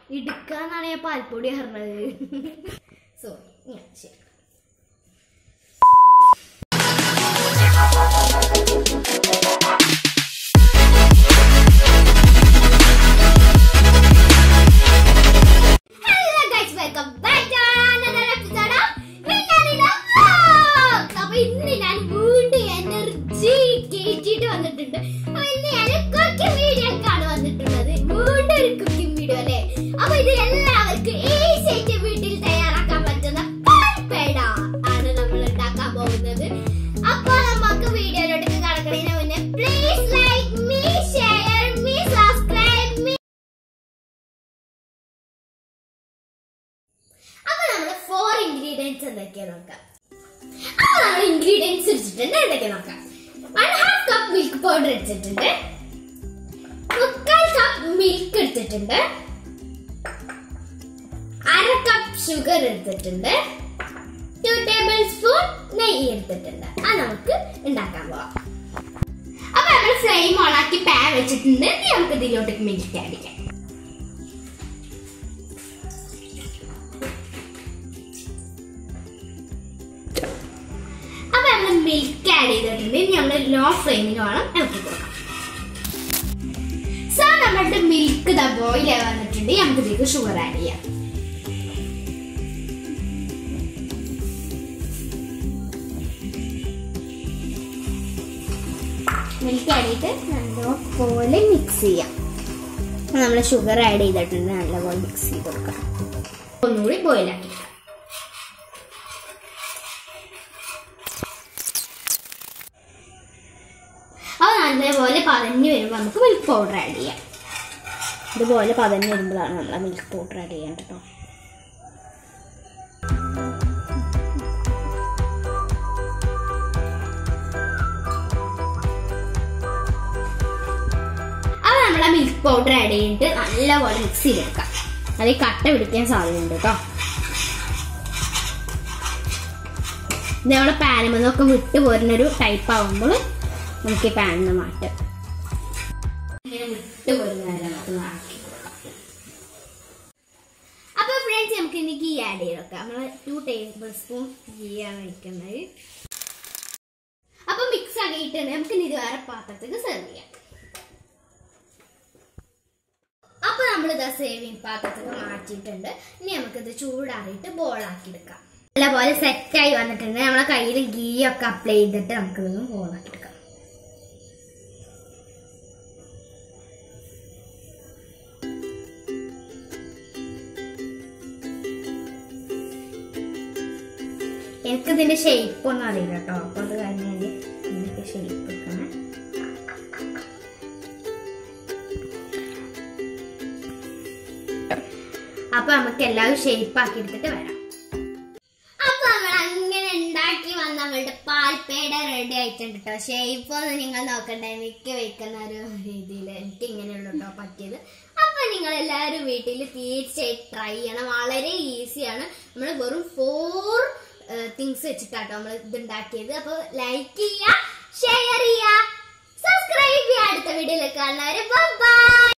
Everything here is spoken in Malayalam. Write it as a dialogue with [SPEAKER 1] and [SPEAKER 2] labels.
[SPEAKER 1] ഇടുക്കാന്നാണ് ഞാൻ പാൽപ്പൊടി പറഞ്ഞത് സോ ഞാൻ ശരി Hello guys, welcome back to another episode of Millennium Vlogs. അപ്പൊ ഇന്ന് ഞാൻ വീണ്ടും എനർജി കേറ്റിട്ട് വന്നിട്ടുണ്ട് അപ്പൊ ഇന്ന് ഞാൻ കുക്കിംഗ് വീഡിയോ ആണ് വന്നിട്ടുള്ളത് വീണ്ടും ഒരു കുക്കിംഗ് വീഡിയോ അല്ലേ അപ്പൊ ഇത് എല്ലാവർക്കും ഈസി ആയിട്ട് വീട്ടിൽ തയ്യാറാക്കാൻ പറ്റുന്ന പാൽപ്പേട ആണ് നമ്മൾ ഉണ്ടാക്കാൻ പോകുന്നത് അപ്പൊ നമുക്ക് വീഡിയോയിലോട്ട് കടക്കുന്നതിന് മുന്നേ please like me share me subscribe me അപ്പൊ നമ്മള് ഫോർ ഇൻഗ്രീഡിയൻസ് എന്തൊക്കെയാ നോക്കാം അപ്പൊ നമ്മൾ ഇൻഗ്രീഡിയൻസ് വെച്ചിട്ടുണ്ട് എന്തൊക്കെയാ നോക്കാം one half cup milk powder എടുത്തിട്ടുണ്ട് മുക്കാൽ കപ്പ് മിൽക്ക് എടുത്തിട്ടുണ്ട് അര കപ്പ് ഷുഗർ എടുത്തിട്ടുണ്ട് ടു ടേബിൾ സ്പൂൺ നെയ്യ് എടുത്തിട്ടുണ്ട് അത് നമുക്ക് ഉണ്ടാക്കാൻ പോവാം അപ്പൊ നമ്മൾ ഫ്ലെയിം ഓണാക്കി പാൻ വെച്ചിട്ടുണ്ട് ഇനി നമുക്ക് ഇതിലോട്ട് മിൽക്ക് ആഡ് ചെയ്യാം അപ്പൊ നമ്മൾ മിൽക്ക് ആഡ് ചെയ്തിട്ടുണ്ട് ഇനി നമ്മൾ ലോ ഫ്ലെയിമിൽ വേണം ഇറക്കി കൊടുക്കാം സോ നമ്മളുടെ മിൽക്ക് ദ ബോയിൽ വന്നിട്ടുണ്ട് നമുക്ക് ഇതിലേക്ക് ഷുഗർ ആഡ് ചെയ്യാം മിൽക്ക് ആഡ് ചെയ്തിട്ട് നല്ലപോലെ മിക്സ് ചെയ്യാം നമ്മൾ ഷുഗർ ആഡ് ചെയ്തിട്ടുണ്ട് നല്ലപോലെ മിക്സ് ചെയ്ത് കൊടുക്കാം ഒന്നുകൂടി ബോയിൽ ആക്കി അത് നല്ലപോലെ പതഞ്ഞ് വരുമ്പോൾ നമുക്ക് മിൽക്ക് പൗഡർ ആഡ് ചെയ്യാം ഇതുപോലെ പതഞ്ഞ് വരുമ്പോഴാണ് നമ്മൾ മിൽക്ക് പൗഡർ ആഡ് ചെയ്യേണ്ടത് കേട്ടോ അത് നമ്മൾ ആ മിൽക്ക് പൗഡർ ആഡ് ചെയ്തിട്ട് നല്ലപോലെ മിക്സ് ചെയ്തെടുക്കാം അതിൽ കട്ട പിടിക്കാൻ സാധ്യതയുണ്ട് കേട്ടോ ഇത് നമ്മളെ പാനിൽ നിന്നൊക്കെ വിട്ട് പോരുന്നൊരു ടൈപ്പ് ആവുമ്പോൾ നമുക്ക് ഈ പാനിൽ നിന്ന് മാറ്റാം ഇങ്ങനെ വിട്ട് പോരുന്ന വരെ നമുക്ക് ആക്കി കൊടുക്കാം അപ്പൊ ഫ്രണ്ട്സ് നമുക്ക് ഇനി ഗീ ആഡ് ചെയ്ത് വെക്കാം നമ്മൾ ടു ടേബിൾ സ്പൂൺ ഗീ ആണ് ഒഴിക്കുന്നത് അപ്പൊ മിക്സ് ആക്കിയിട്ടുണ്ട് നമുക്ക് ഇനി ഇത് വേറെ പാത്രത്തേക്ക് സെർവ് ചെയ്യാം അപ്പൊ നമ്മൾ ഇതാ സേവിങ് പാത്രത്തിൽ മാറ്റിയിട്ടുണ്ട് ഇനി നമുക്കിത് ചൂടാറിയിട്ട് ബോളാക്കി എടുക്കാം നല്ലപോലെ സെറ്റായി വന്നിട്ടുണ്ട് നമ്മളെ കയ്യിൽ ഗീ ഒക്കെ അപ്ലൈ ചെയ്തിട്ട് നമുക്കിതൊന്ന് ബോളാക്കി എടുക്കാം എനിക്ക് ഇതിന്റെ ഷേപ്പ് ഒന്നും അറിയില്ല കേട്ടോ അപ്പൊ അത് കഴിഞ്ഞാല് ഇതിന്റെ ഷേപ്പ് വെക്കണം അപ്പൊ നമുക്ക് എല്ലാവരും ഷേപ്പ് ആക്കി എടുത്തിട്ട് വരാം അപ്പൊ നമ്മൾ അങ്ങനെ ഉണ്ടാക്കി വന്ന നമ്മളുടെ പാൽപ്പേട റെഡി ആയിട്ടുണ്ട് കേട്ടോ ഷേപ്പ് ഒന്നും നിങ്ങൾ നോക്കണ്ട എനിക്ക് വെക്കുന്ന ഒരു രീതിയിൽ എനിക്ക് ഇങ്ങനെയുള്ളൂ കേട്ടോ പറ്റിയത് അപ്പൊ നിങ്ങൾ എല്ലാവരും വീട്ടിൽ തീർച്ചയായിട്ടും ട്രൈ ചെയ്യണം വളരെ ഈസിയാണ് നമ്മൾ വെറും ഫോർ തിങ്സ് വെച്ചിട്ടാട്ടോ നമ്മൾ ഇത് ഉണ്ടാക്കിയത് അപ്പൊ ലൈക്ക് ചെയ്യുക ഷെയർ ചെയ്യുക സബ്സ്ക്രൈബ് ചെയ്യുക അടുത്ത വീഡിയോയിൽ കാണുന്നവരെ ബൈ